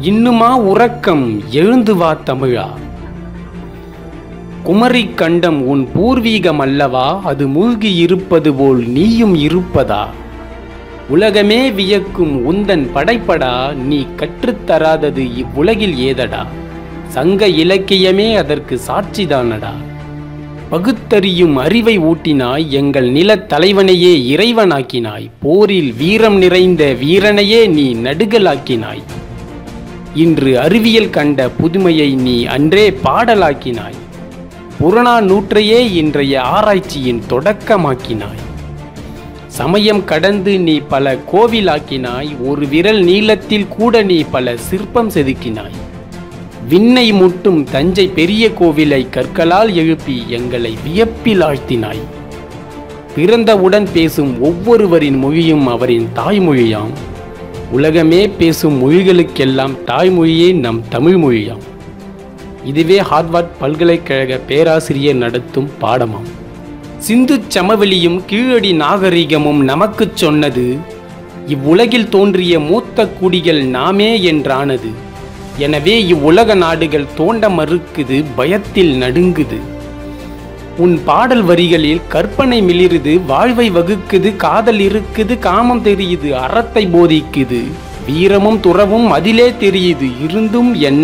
இன்னுமா உறக்கம் எழுந்து வா தமிழா குமரி கண்டம் உன் பூர்வீகம் அல்லவா அது மூழ்கி இருப்பது போல் நீயும் இருப்பதா உலகமே வியக்கும் உந்தன் படைப்படா நீ கற்றுத்தராதது இவ்வுலகில் ஏதடா சங்க இலக்கியமே அதற்கு சாட்சிதானடா பகுத்தறியும் அறிவை ஊட்டினாய் எங்கள் நிலத் தலைவனையே இறைவனாக்கினாய் போரில் வீரம் நிறைந்த வீரனையே நீ நடுகலாக்கினாய் இன்று அறிவியல் கண்ட புதுமையை நீ அன்றே பாடலாக்கினாய் புறநானூற்றையே இன்றைய ஆராய்ச்சியின் தொடக்கமாக்கினாய் சமயம் கடந்து நீ பல கோவிலாக்கினாய் ஒரு விரல் நீளத்தில் கூட நீ பல சிற்பம் செதுக்கினாய் விண்ணை முட்டும் தஞ்சை பெரிய கோவிலை கற்களால் எழுப்பி எங்களை வியப்பில் ஆழ்த்தினாய் பிறந்தவுடன் பேசும் ஒவ்வொருவரின் மொழியும் அவரின் தாய்மொழியாம் உலகமே பேசும் மொழிகளுக்கெல்லாம் தாய்மொழியே நம் தமிழ் மொழியாம் இதுவே ஹார்வர்ட் பல்கலைக்கழக பேராசிரியர் நடத்தும் பாடமாம் சிந்து சமவெளியும் கீழடி நாகரிகமும் நமக்குச் சொன்னது இவ்வுலகில் தோன்றிய மூத்த குடிகள் நாமே என்றானது எனவே இவ்வுலக நாடுகள் தோண்ட மறுக்குது பயத்தில் நடுங்குது உன் பாடல் வரிகளில் கற்பனை மிளிருது வாழ்வை வகுக்குது காதல் இருக்குது காமம் தெரியுது அறத்தை போதிக்குது வீரமும் துறவும் அதிலே தெரியுது இருந்தும் என்ன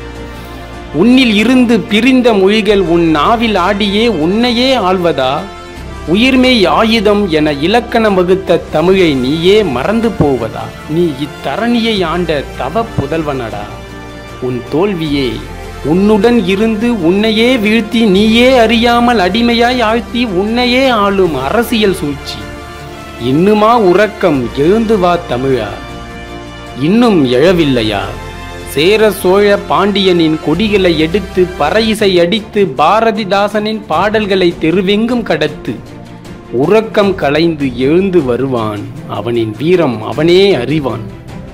உன்னில் இருந்து பிரிந்த மொழிகள் உன் நாவில் ஆடியே உன்னையே ஆள்வதா உயிர்மெய் ஆயுதம் என இலக்கணம் வகுத்த தமிழை நீயே மறந்து போவதா நீ இத்தரணியை ஆண்ட தவ புதல்வனடா உன் தோல்வியே உன்னுடன் இருந்து உன்னையே வீழ்த்தி நீயே அறியாமல் அடிமையாய் ஆழ்த்தி உன்னையே ஆளும் அரசியல் சூழ்ச்சி இன்னுமா உறக்கம் எழுந்து வா தமிழா இன்னும் எழவில்லையா சேர சோழ பாண்டியனின் கொடிகளை எடுத்து பறையிசை அடித்து பாரதிதாசனின் பாடல்களை தெருவெங்கும் கடத்து உறக்கம் களைந்து எழுந்து வருவான் அவனின் வீரம் அவனே அறிவான்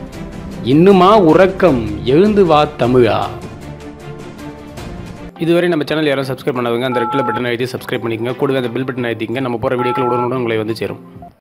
இன்னுமா உறக்கம் எழுந்து வா தமிழா இதுவரை நம்ம சேனல் யாரும் சப்ஸ்கிரைப் பண்ணாதவங்க அந்த ரெட்டில் பட்டன் எழுதி சப்ஸ்கிரைப் பண்ணிக்கங்க கூடவே அந்த பில் பட்டன் எழுதிங்க நம்ம போகிற வீடியோக்கள் உடனுடன் உங்களை வந்து சேரும்